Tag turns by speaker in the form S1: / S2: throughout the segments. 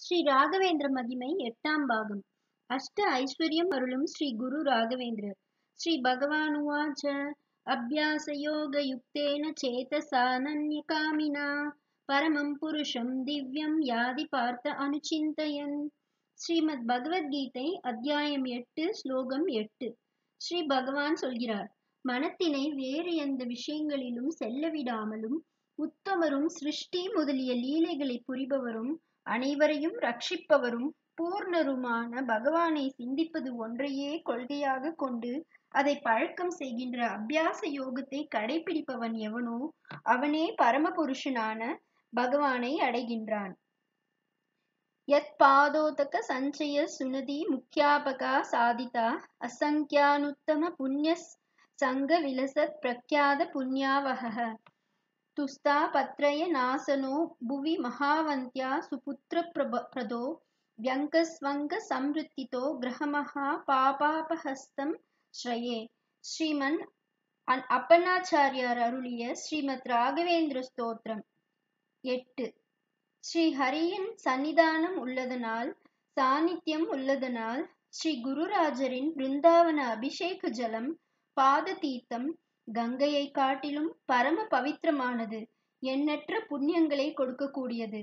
S1: ஸ்ரீ ராகவேந்திர மகிமை எட்டாம் பாகம் அஷ்ட ஐஸ்வர்யம் அருளும் ஸ்ரீ குரு ராகவேந்திரர் ஸ்ரீ பகவானுவாச்ச அபியாசயோகயுக்தேன சேதசானன்யகாமினா பரமம் புருஷம் திவ்யம் யாதி பார்த்த அனுச்சிந்தயன் ஸ்ரீமத் பகவத்கீதை அத்தியாயம் எட்டு ஸ்லோகம் எட்டு ஸ்ரீ பகவான் சொல்கிறார் மனத்தினை வேறு எந்த விஷயங்களிலும் செல்ல விடாமலும் உத்தமரும் சிருஷ்டி முதலிய லீலைகளை புரிபவரும் அனைவரையும் ரட்சிப்பவரும் பூர்ணருமான பகவானை சிந்திப்பது ஒன்றையே கொள்கையாக கொண்டு அதை பழக்கம் செய்கின்ற அபியாச யோகத்தை கடைபிடிப்பவன் எவனோ அவனே பரமபுருஷனான பகவானை அடைகின்றான் யத் பாதோதக சஞ்சய சுனதி முக்கியாபகா சாதிதா அசங்கியானுத்தம புண்ணிய சங்க விலசத் பிரக்யாத புண்ணியாவக துஸ்தா பத்ரய நாசனோ புவி மகாவந்தியா சுபுத்திர பிரதோ வியங்கஸ்வங்க சம்ருத்திதோ கிரகமஹா பாபாபஹஸ்தம் ஸ்ரயே ஸ்ரீமன் அப்பனாச்சாரியார் அருளிய ஸ்ரீமத் ராகவேந்திர ஸ்தோத்திரம் எட்டு ஸ்ரீ ஹரியின் சன்னிதானம் உள்ளதனால் சாநித்தியம் உள்ளதனால் ஸ்ரீ குருராஜரின் பிருந்தாவன அபிஷேக ஜலம் பாத தீர்த்தம் கங்கையை காட்டிலும் பரம பவித்திரமானது எண்ணற்ற புண்ணியங்களை கொடுக்கக்கூடியது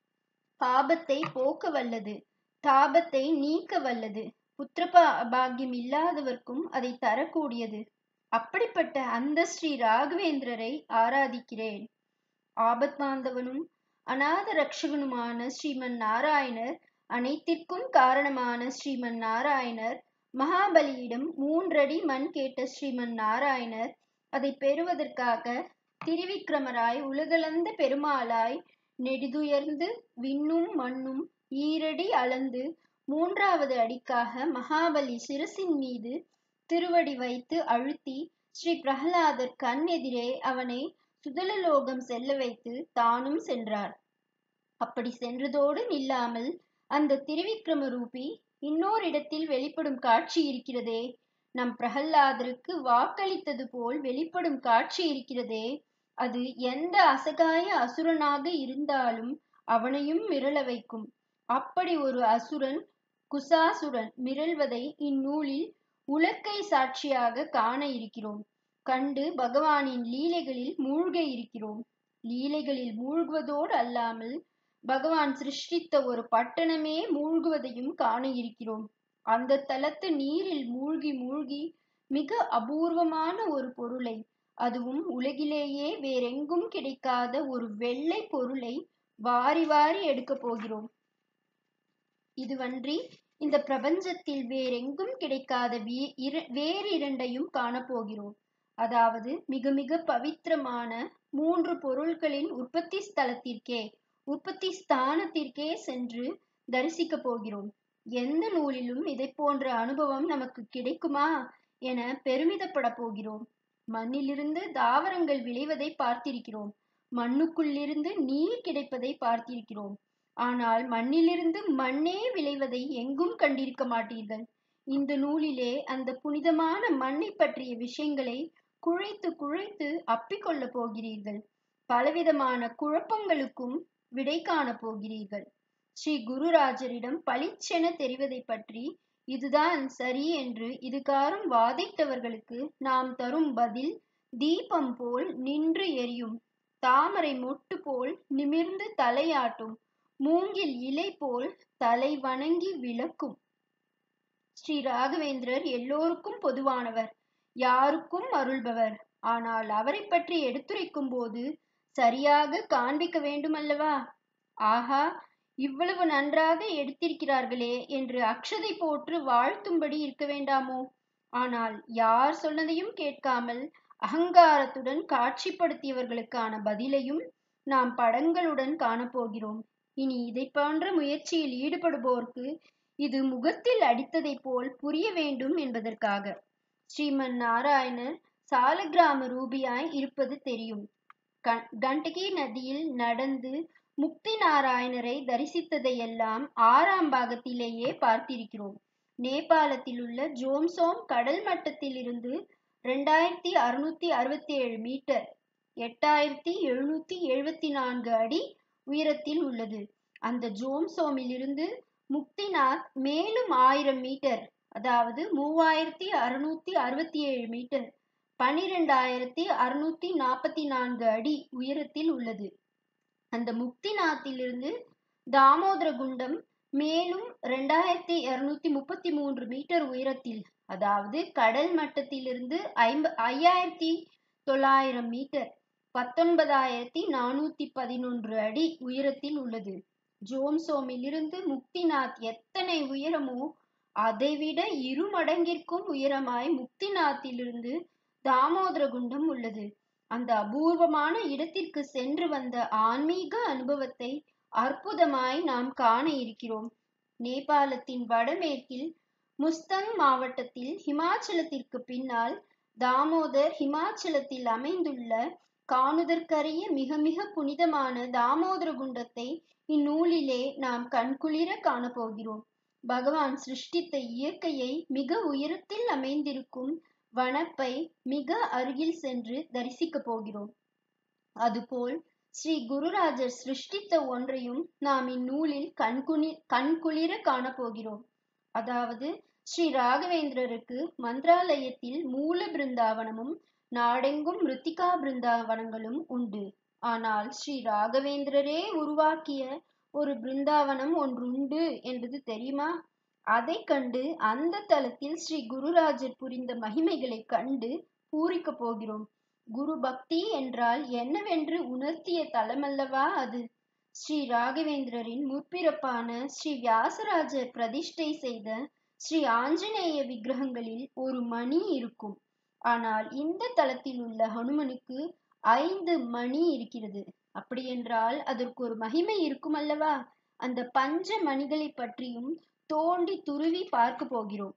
S1: பாபத்தை போக்க வல்லது தாபத்தை நீக்க வல்லது புத்திர பாக்கியம் இல்லாதவர்க்கும் அதை தரக்கூடியது அப்படிப்பட்ட அந்த ஸ்ரீ ராகவேந்திரரை ஆராதிக்கிறேன் ஆபத் பாந்தவனும் அநாத ரக்ஷகனுமான ஸ்ரீமன் நாராயணர் அனைத்திற்கும் காரணமான ஸ்ரீமன் நாராயணர் மகாபலியிடம் மூன்றடி மண் கேட்ட ஸ்ரீமன் நாராயணர் அதை பெறுவதற்காக திருவிக்கிரமராய் உலகளந்த பெருமாளாய் நெடிதுயர்ந்து விண்ணும் மண்ணும் ஈரடி அளந்து மூன்றாவது அடிக்காக மகாபலி சிரசின் மீது திருவடி வைத்து அழுத்தி ஸ்ரீ பிரகலாதர் கண் எதிரே அவனை சுதலலோகம் செல்ல வைத்து தானும் சென்றார் அப்படி சென்றதோடு நில்லாமல் அந்த திருவிக்ரம ரூபி இன்னோர் இடத்தில் வெளிப்படும் காட்சி இருக்கிறதே நம் பிரகல்லாதருக்கு வாக்களித்தது போல் வெளிப்படும் காட்சி இருக்கிறதே அது எந்த அசகாய அசுரனாக இருந்தாலும் அவனையும் மிரள வைக்கும் அப்படி ஒரு அசுரன் குசாசுரன் மிரள்வதை இந்நூலில் உலக்கை சாட்சியாக காண இருக்கிறோம் கண்டு பகவானின் லீலைகளில் மூழ்க இருக்கிறோம் லீலைகளில் மூழ்குவதோடு அல்லாமல் பகவான் சிருஷ்டித்த ஒரு பட்டணமே மூழ்குவதையும் காண இருக்கிறோம் அந்த தலத்து நீரில் மூழ்கி மூழ்கி மிக அபூர்வமான ஒரு பொருளை அதுவும் உலகிலேயே வேறெங்கும் கிடைக்காத ஒரு வெள்ளை பொருளை வாரி வாரி எடுக்க போகிறோம் இதுவன்றி இந்த பிரபஞ்சத்தில் வேறெங்கும் கிடைக்காத வேறு இரண்டையும் காணப்போகிறோம் அதாவது மிக மிக பவித்திரமான மூன்று பொருட்களின் உற்பத்தி ஸ்தலத்திற்கே உற்பத்தி ஸ்தானத்திற்கே சென்று தரிசிக்க போகிறோம் எந்த நூலிலும் இதை போன்ற அனுபவம் நமக்கு கிடைக்குமா என பெருமிதப்பட போகிறோம் மண்ணிலிருந்து தாவரங்கள் விளைவதை பார்த்திருக்கிறோம் மண்ணுக்குள்ளிருந்து நீர் கிடைப்பதை பார்த்திருக்கிறோம் ஆனால் மண்ணிலிருந்து மண்ணே விளைவதை எங்கும் கண்டிருக்க மாட்டீர்கள் இந்த நூலிலே அந்த புனிதமான மண்ணை பற்றிய விஷயங்களை குழைத்து குழைத்து அப்பிக்கொள்ள போகிறீர்கள் பலவிதமான குழப்பங்களுக்கும் விடை காண போகிறீர்கள் ஸ்ரீ குருராஜரிடம் பளிச்சென தெரிவதை பற்றி இதுதான் சரி என்று இதுகாரும் வாதிட்டவர்களுக்கு நாம் தரும் பதில் தீபம் போல் நின்று எரியும் தாமரை மொட்டு போல் நிமிர்ந்து தலையாட்டும் மூங்கில் இலை போல் தலை வணங்கி விளக்கும் ஸ்ரீ ராகவேந்திரர் எல்லோருக்கும் பொதுவானவர் யாருக்கும் அருள்பவர் ஆனால் அவரை பற்றி எடுத்துரைக்கும் போது சரியாக காண்பிக்க வேண்டுமல்லவா ஆஹா இவ்வளவு நன்றாக எடுத்திருக்கிறார்களே என்று அக்ஷதை போற்று வாழ்த்தும்படி இருக்க வேண்டாமோ ஆனால் யார் சொன்னதையும் கேட்காமல் அகங்காரத்துடன் காட்சிப்படுத்தியவர்களுக்கான பதிலையும் நாம் படங்களுடன் காணப்போகிறோம் இனி இதை போன்ற முயற்சியில் ஈடுபடுவோருக்கு இது முகத்தில் அடித்ததை போல் புரிய வேண்டும் என்பதற்காக ஸ்ரீமன் நாராயணர் சாலக்கிராம ரூபியாய் இருப்பது தெரியும் கண்டகி நதியில் நடந்து முக்தி நாராயணரை தரிசித்ததையெல்லாம் ஆறாம் பாகத்திலேயே பார்த்திருக்கிறோம் நேபாளத்தில் உள்ள ஜோம்சோம் கடல் மட்டத்தில் இருந்து ரெண்டாயிரத்தி அறுநூத்தி அறுபத்தி ஏழு மீட்டர் எட்டாயிரத்தி எழுநூத்தி எழுபத்தி நான்கு அடி உயரத்தில் உள்ளது அந்த ஜோம்சோமிலிருந்து முக்திநாத் மேலும் ஆயிரம் மீட்டர் அதாவது மூவாயிரத்தி அறுநூத்தி அறுபத்தி ஏழு மீட்டர் பனிரெண்டாயிரத்தி அறுநூத்தி நாற்பத்தி நான்கு அடி உயரத்தில் உள்ளது அந்த முக்திநாத்திலிருந்து தாமோதர குண்டம் மேலும் ரெண்டாயிரத்தி இருநூத்தி முப்பத்தி மூன்று மீட்டர் உயரத்தில் அதாவது கடல் மட்டத்திலிருந்து ஐம்ப ஐயாயிரத்தி தொள்ளாயிரம் மீட்டர் பத்தொன்பதாயிரத்தி நானூத்தி பதினொன்று அடி உயரத்தில் உள்ளது ஜோம்சோமிலிருந்து முக்திநாத் எத்தனை உயரமோ அதைவிட இரு மடங்கிற்கும் உயரமாய் முக்திநாத்திலிருந்து தாமோதர குண்டம் உள்ளது அந்த அபூர்வமான இடத்திற்கு சென்று வந்த ஆன்மீக அனுபவத்தை அற்புதமாய் நாம் காண இருக்கிறோம் நேபாளத்தின் வடமேற்கில் முஸ்தங் மாவட்டத்தில் ஹிமாச்சலத்திற்கு பின்னால் தாமோதர் ஹிமாச்சலத்தில் அமைந்துள்ள காணுதற்கரிய மிக மிக புனிதமான தாமோதர குண்டத்தை இந்நூலிலே நாம் கண்குளிர காணப்போகிறோம் பகவான் சிருஷ்டித்த இயற்கையை மிக உயரத்தில் அமைந்திருக்கும் வனப்பை மிக அருகில் சென்று தரிசிக்க போகிறோம் அதுபோல் ஸ்ரீ குருராஜர் சிருஷ்டித்த ஒன்றையும் நாம் இந்நூலில் கண்குனி கண்குளிர காணப்போகிறோம் அதாவது ஸ்ரீ ராகவேந்திரருக்கு மந்திராலயத்தில் மூல பிருந்தாவனமும் நாடெங்கும் மிருத்திகா பிருந்தாவனங்களும் உண்டு ஆனால் ஸ்ரீ ராகவேந்திரரே உருவாக்கிய ஒரு பிருந்தாவனம் ஒன்றுண்டு என்பது தெரியுமா அதை கண்டு அந்த தலத்தில் ஸ்ரீ குருராஜர் புரிந்த மகிமைகளை கண்டு பூரிக்க போகிறோம் குரு பக்தி என்றால் என்னவென்று உணர்த்திய தலமல்லவா அது ஸ்ரீ ராகவேந்திரரின் முற்பிறப்பான ஸ்ரீ வியாசராஜர் பிரதிஷ்டை செய்த ஸ்ரீ ஆஞ்சநேய விக்கிரகங்களில் ஒரு மணி இருக்கும் ஆனால் இந்த தலத்தில் உள்ள ஹனுமனுக்கு ஐந்து மணி இருக்கிறது அப்படியென்றால் அதற்கு ஒரு மகிமை இருக்கும் அல்லவா அந்த பஞ்ச மணிகளை பற்றியும் தோண்டி துருவி பார்க்க போகிறோம்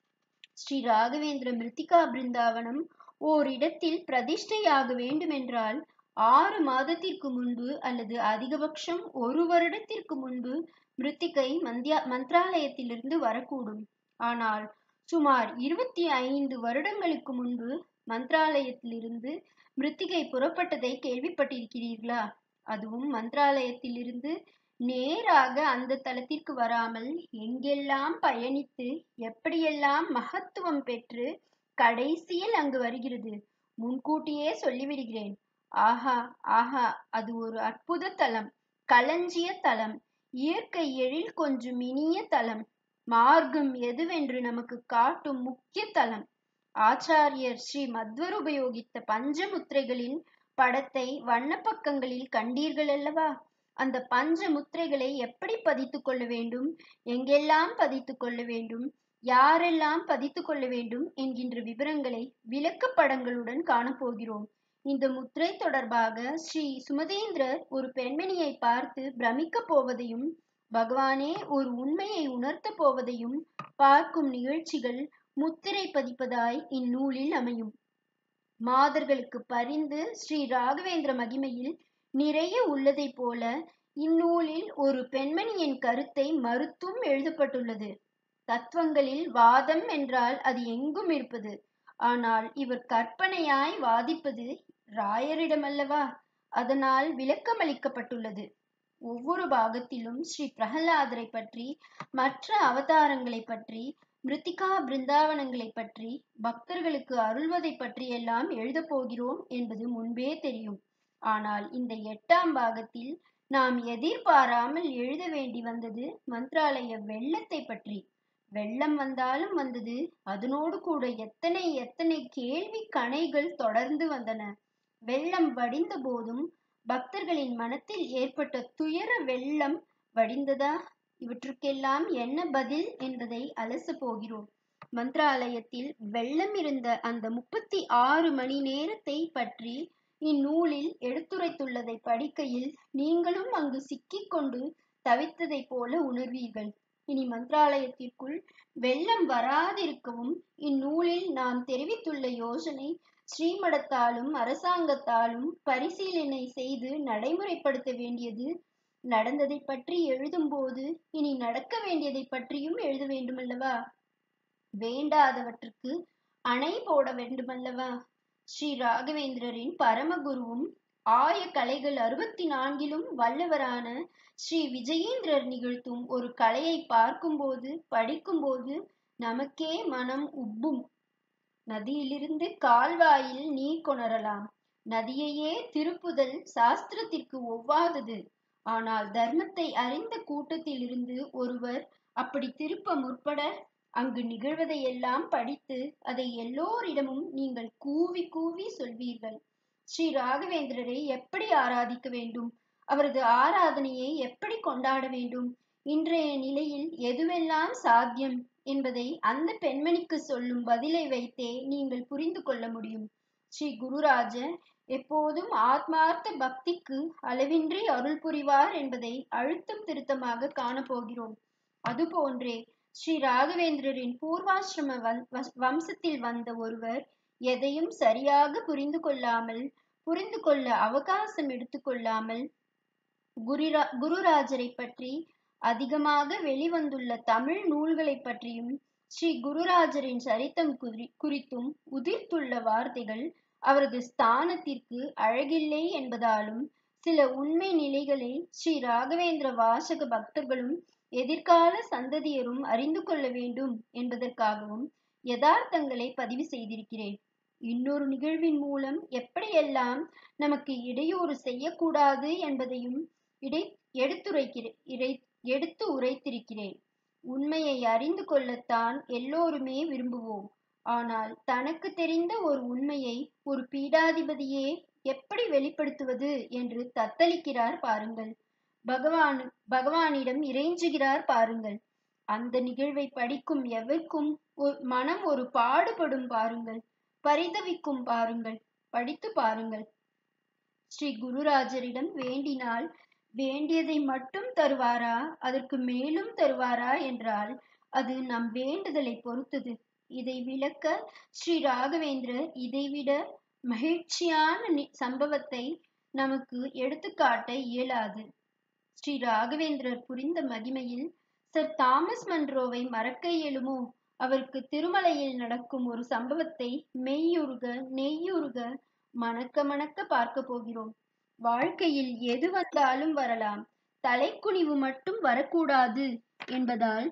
S1: ஸ்ரீ ராகவேந்திர மிருத்திகா பிருந்தாவனம் ஓரிடத்தில் பிரதிஷ்டையாக வேண்டுமென்றால் ஆறு மாதத்திற்கு முன்பு அல்லது அதிகபட்சம் ஒரு வருடத்திற்கு முன்பு மிருத்திகை மந்தியா மந்திராலயத்திலிருந்து வரக்கூடும் ஆனால் சுமார் இருபத்தி ஐந்து வருடங்களுக்கு முன்பு மந்திராலயத்திலிருந்து மிருத்திகை புறப்பட்டதை கேள்விப்பட்டிருக்கிறீர்களா அதுவும் மந்திராலயத்திலிருந்து நேராக அந்த தலத்திற்கு வராமல் எங்கெல்லாம் பயணித்து எப்படியெல்லாம் மகத்துவம் பெற்று கடைசியில் அங்கு வருகிறது முன்கூட்டியே சொல்லிவிடுகிறேன் ஆஹா ஆஹா அது ஒரு அற்புத தலம் களஞ்சிய தலம் இயற்கை எழில் கொஞ்சம் இனிய தலம் மார்க்கம் எதுவென்று நமக்கு காட்டும் முக்கிய தலம் ஆச்சாரியர் ஸ்ரீ மத்வர் உபயோகித்த பஞ்சமுத்திரைகளின் படத்தை வண்ணப்பக்கங்களில் கண்டீர்கள் அல்லவா அந்த பஞ்ச முத்திரைகளை எப்படி பதித்து கொள்ள வேண்டும் எங்கெல்லாம் பதித்து கொள்ள வேண்டும் யாரெல்லாம் பதித்து கொள்ள வேண்டும் என்கின்ற விவரங்களை விளக்க படங்களுடன் காணப்போகிறோம் இந்த முத்திரை தொடர்பாக ஸ்ரீ சுமதேந்திரர் ஒரு பெண்மணியை பார்த்து பிரமிக்க போவதையும் பகவானே ஒரு உண்மையை உணர்த்த போவதையும் பார்க்கும் நிகழ்ச்சிகள் முத்திரை பதிப்பதாய் இந்நூலில் அமையும் மாதர்களுக்கு பரிந்து ஸ்ரீ ராகவேந்திர மகிமையில் நிறைய உள்ளதை போல இந்நூலில் ஒரு பெண்மணியின் கருத்தை மறுத்தும் எழுதப்பட்டுள்ளது தத்துவங்களில் வாதம் என்றால் அது எங்கும் இருப்பது ஆனால் இவர் கற்பனையாய் வாதிப்பது ராயரிடமல்லவா அதனால் விளக்கமளிக்கப்பட்டுள்ளது ஒவ்வொரு பாகத்திலும் ஸ்ரீ பிரகலாதரை பற்றி மற்ற அவதாரங்களை பற்றி மிருத்திகா பிருந்தாவனங்களை பற்றி பக்தர்களுக்கு அருள்வதை பற்றியெல்லாம் எழுதப் போகிறோம் என்பது முன்பே தெரியும் ஆனால் இந்த எட்டாம் பாகத்தில் நாம் எதிர்பாராமல் எழுத வேண்டி வந்தது மந்திராலய வெள்ளத்தை பற்றி வெள்ளம் வந்தாலும் வந்தது அதனோடு கூட எத்தனை எத்தனை கேள்வி கணைகள் தொடர்ந்து வந்தன வெள்ளம் வடிந்த போதும் பக்தர்களின் மனத்தில் ஏற்பட்ட துயர வெள்ளம் வடிந்ததா இவற்றுக்கெல்லாம் என்ன பதில் என்பதை அலச போகிறோம் மந்திராலயத்தில் வெள்ளம் இருந்த அந்த முப்பத்தி ஆறு மணி நேரத்தை பற்றி இந்நூலில் எடுத்துரைத்துள்ளதை படிக்கையில் நீங்களும் அங்கு சிக்கிக்கொண்டு தவித்ததைப் போல உணர்வீர்கள் இனி மந்திராலயத்திற்குள் வெள்ளம் வராதிருக்கவும் இந்நூலில் நாம் தெரிவித்துள்ள யோசனை ஸ்ரீமடத்தாலும் அரசாங்கத்தாலும் பரிசீலனை செய்து நடைமுறைப்படுத்த வேண்டியது நடந்ததை பற்றி எழுதும்போது இனி நடக்க வேண்டியதை பற்றியும் எழுத வேண்டுமல்லவா வேண்டாதவற்றுக்கு அணை போட வேண்டுமல்லவா ஸ்ரீ ராகவேந்திரரின் பரமகுருவும் ஆய கலைகள் அறுபத்தி நான்கிலும் வல்லவரான ஸ்ரீ விஜயேந்திரர் நிகழ்த்தும் ஒரு கலையை பார்க்கும்போது படிக்கும்போது நமக்கே மனம் உப்பும் நதியிலிருந்து கால்வாயில் நீர் கொணரலாம் நதியையே திருப்புதல் சாஸ்திரத்திற்கு ஒவ்வாதது ஆனால் தர்மத்தை அறிந்த கூட்டத்திலிருந்து ஒருவர் அப்படி திருப்ப முற்பட அங்கு நிகழ்வதையெல்லாம் படித்து அதை எல்லோரிடமும் நீங்கள் கூவி கூவி சொல்வீர்கள் ஸ்ரீ ராகவேந்திரரை எப்படி ஆராதிக்க வேண்டும் அவரது ஆராதனையை எப்படி கொண்டாட வேண்டும் இன்றைய நிலையில் எதுவெல்லாம் சாத்தியம் என்பதை அந்த பெண்மணிக்கு சொல்லும் பதிலை வைத்தே நீங்கள் புரிந்து கொள்ள முடியும் ஸ்ரீ குருராஜர் எப்போதும் ஆத்மார்த்த பக்திக்கு அளவின்றி அருள் புரிவார் என்பதை அழுத்தம் திருத்தமாக காணப்போகிறோம் அதுபோன்றே ஸ்ரீ ராகவேந்திரரின் பூர்வாசிரம வம்சத்தில் வந்த ஒருவர் எதையும் சரியாக புரிந்து கொள்ளாமல் புரிந்து கொள்ள அவகாசம் எடுத்துக்கொள்ளாமல் குருரா குருராஜரை பற்றி அதிகமாக வெளிவந்துள்ள தமிழ் நூல்களை பற்றியும் ஸ்ரீ குருராஜரின் சரித்தம் குறி குறித்தும் உதிர்த்துள்ள வார்த்தைகள் அவரது ஸ்தானத்திற்கு அழகில்லை என்பதாலும் சில உண்மை நிலைகளை ஸ்ரீ ராகவேந்திர வாசக பக்தர்களும் எதிர்கால சந்ததியரும் அறிந்து கொள்ள வேண்டும் என்பதற்காகவும் யதார்த்தங்களை பதிவு செய்திருக்கிறேன் இன்னொரு நிகழ்வின் மூலம் எப்படியெல்லாம் நமக்கு இடையூறு செய்யக்கூடாது என்பதையும் இடை எடுத்துரைக்கிறேன் எடுத்து உரைத்திருக்கிறேன் உண்மையை அறிந்து கொள்ளத்தான் எல்லோருமே விரும்புவோம் ஆனால் தனக்கு தெரிந்த ஒரு உண்மையை ஒரு பீடாதிபதியே எப்படி வெளிப்படுத்துவது என்று தத்தளிக்கிறார் பாருங்கள் பகவான் பகவானிடம் இறைஞ்சுகிறார் பாருங்கள் அந்த நிகழ்வை படிக்கும் எவருக்கும் மனம் ஒரு பாடுபடும் பாருங்கள் பரிதவிக்கும் பாருங்கள் படித்து பாருங்கள் ஸ்ரீ குருராஜரிடம் வேண்டினால் வேண்டியதை மட்டும் தருவாரா அதற்கு மேலும் தருவாரா என்றால் அது நம் வேண்டுதலை பொறுத்தது இதை விளக்க ஸ்ரீ ராகவேந்திரர் இதைவிட மகிழ்ச்சியான சம்பவத்தை நமக்கு எடுத்துக்காட்ட இயலாது ஸ்ரீ ராகவேந்திரர் புரிந்த மகிமையில் சர் தாமஸ் மன்ரோவை மறக்க இயலுமோ அவருக்கு திருமலையில் நடக்கும் ஒரு சம்பவத்தை மெய்யுருக நெய்யுருக மணக்க மணக்க பார்க்க போகிறோம் வாழ்க்கையில் எது வந்தாலும் வரலாம் தலைக்குனிவு மட்டும் வரக்கூடாது என்பதால்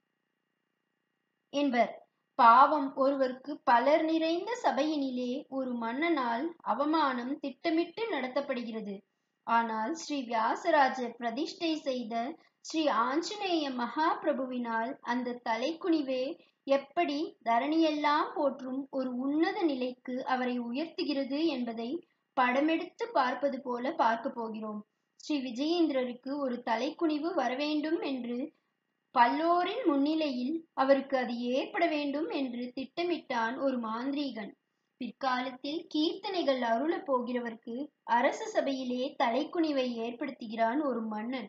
S1: என்பர் பாவம் ஒருவருக்கு பலர் நிறைந்த சபையினிலே ஒரு மன்னனால் அவமானம் திட்டமிட்டு நடத்தப்படுகிறது ஆனால் ஸ்ரீ வியாசராஜர் பிரதிஷ்டை செய்த ஸ்ரீ ஆஞ்சநேய மகாபிரபுவினால் அந்த தலைக்குனிவே எப்படி தரணியெல்லாம் போற்றும் ஒரு உன்னத நிலைக்கு அவரை உயர்த்துகிறது என்பதை படமெடுத்து பார்ப்பது போல பார்க்க போகிறோம் ஸ்ரீ விஜயேந்திரருக்கு ஒரு தலைக்குனிவு வரவேண்டும் என்று பல்லோரின் முன்னிலையில் அவருக்கு அது ஏற்பட வேண்டும் என்று திட்டமிட்டான் ஒரு மாந்திரீகன் பிற்காலத்தில் கீர்த்தனைகள் அருளப் போகிறவருக்கு அரச சபையிலே தலைக்குனிவை ஏற்படுத்துகிறான் ஒரு மன்னன்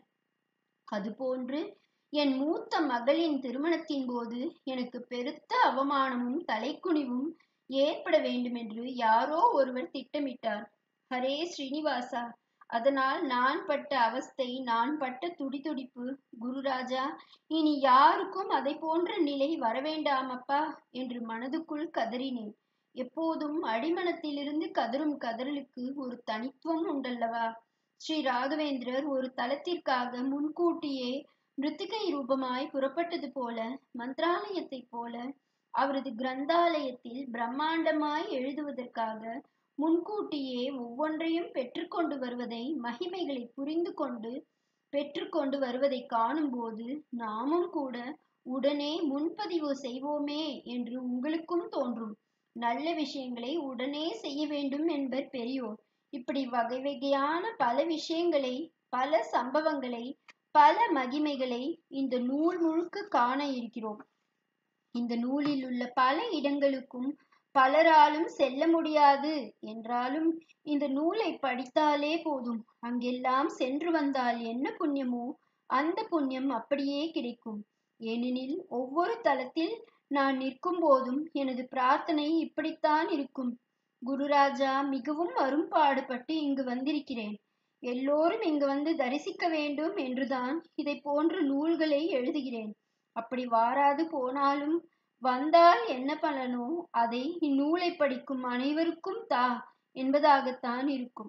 S1: அதுபோன்று என் மூத்த மகளின் திருமணத்தின் போது எனக்கு பெருத்த அவமானமும் தலைக்குனிவும் ஏற்பட வேண்டுமென்று யாரோ ஒருவர் திட்டமிட்டார் ஹரே ஸ்ரீனிவாசா அதனால் நான் பட்ட அவஸ்தை நான் பட்ட துடிதுடிப்பு குருராஜா இனி யாருக்கும் அதை போன்ற நிலை வரவேண்டாமப்பா என்று மனதுக்குள் கதறினேன் எப்போதும் அடிமனத்திலிருந்து கதரும் கதறலுக்கு ஒரு தனித்துவம் உண்டல்லவா ஸ்ரீ ராகவேந்திரர் ஒரு தலத்திற்காக முன்கூட்டியே மிருத்திகை ரூபமாய் புறப்பட்டது போல மந்திராலயத்தைப் போல அவரது கிரந்தாலயத்தில் பிரம்மாண்டமாய் எழுதுவதற்காக முன்கூட்டியே ஒவ்வொன்றையும் பெற்றுக்கொண்டு வருவதை மகிமைகளை புரிந்து கொண்டு பெற்றுக்கொண்டு வருவதை காணும்போது நாமும் கூட உடனே முன்பதிவு செய்வோமே என்று உங்களுக்கும் தோன்றும் நல்ல விஷயங்களை உடனே செய்ய வேண்டும் என்பர் பெரியோர் இப்படி வகை வகையான பல விஷயங்களை பல சம்பவங்களை பல மகிமைகளை இந்த நூல் முழுக்க காண இருக்கிறோம் இந்த நூலில் உள்ள பல இடங்களுக்கும் பலராலும் செல்ல முடியாது என்றாலும் இந்த நூலை படித்தாலே போதும் அங்கெல்லாம் சென்று வந்தால் என்ன புண்ணியமோ அந்த புண்ணியம் அப்படியே கிடைக்கும் ஏனெனில் ஒவ்வொரு தலத்தில் நான் நிற்கும் போதும் எனது பிரார்த்தனை இப்படித்தான் இருக்கும் குருராஜா மிகவும் அரும்பாடுபட்டு இங்கு வந்திருக்கிறேன் எல்லோரும் இங்கு வந்து தரிசிக்க வேண்டும் என்றுதான் இதை போன்ற நூல்களை எழுதுகிறேன் அப்படி வாராது போனாலும் வந்தால் என்ன பலனோ அதை இந்நூலை படிக்கும் அனைவருக்கும் தா என்பதாகத்தான் இருக்கும்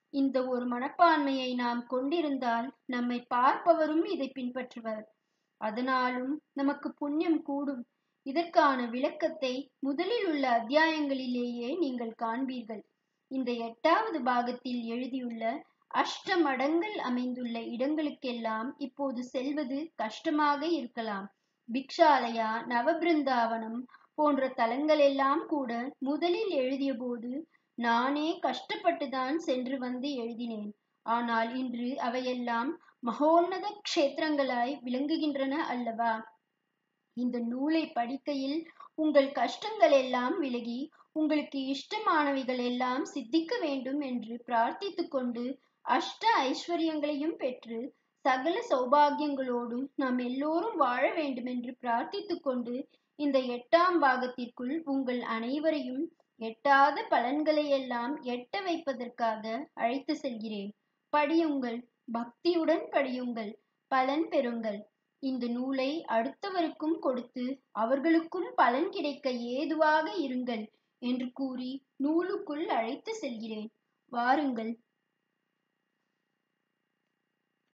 S1: இந்த ஒரு மனப்பான்மையை நாம் கொண்டிருந்தால் நம்மை பார்ப்பவரும் இதை பின்பற்றுவர் அதனாலும் நமக்கு புண்ணியம் கூடும் இதற்கான விளக்கத்தை முதலில் உள்ள அத்தியாயங்களிலேயே நீங்கள் காண்பீர்கள் இந்த எட்டாவது பாகத்தில் எழுதியுள்ள அஷ்ட மடங்கள் அமைந்துள்ள இடங்களுக்கெல்லாம் இப்போது செல்வது கஷ்டமாக இருக்கலாம் பிக்ஷாலயா நவபிருந்தாவனம் போன்ற தலங்களெல்லாம் கூட முதலில் எழுதியபோது நானே கஷ்டப்பட்டுதான் சென்று வந்து எழுதினேன் ஆனால் இன்று அவையெல்லாம் மகோன்னத க்ஷேத்திரங்களாய் விளங்குகின்றன அல்லவா இந்த நூலை படிக்கையில் உங்கள் கஷ்டங்கள் எல்லாம் விலகி உங்களுக்கு இஷ்டமானவைகள் எல்லாம் சித்திக்க வேண்டும் என்று பிரார்த்தித்துக் கொண்டு அஷ்ட ஐஸ்வர்யங்களையும் பெற்று சகல சௌபாகியங்களோடு நாம் எல்லோரும் வாழ வேண்டும் என்று பிரார்த்தித்துக் கொண்டு இந்த எட்டாம் பாகத்திற்குள் உங்கள் அனைவரையும் எட்டாத பலன்களை எல்லாம் எட்ட வைப்பதற்காக அழைத்து செல்கிறேன் படியுங்கள் பக்தியுடன் படியுங்கள் பலன் பெறுங்கள் இந்த நூலை அடுத்தவருக்கும் கொடுத்து அவர்களுக்கும் பலன் கிடைக்க ஏதுவாக இருங்கள் என்று கூறி நூலுக்குள் அழைத்து செல்கிறேன் வாருங்கள்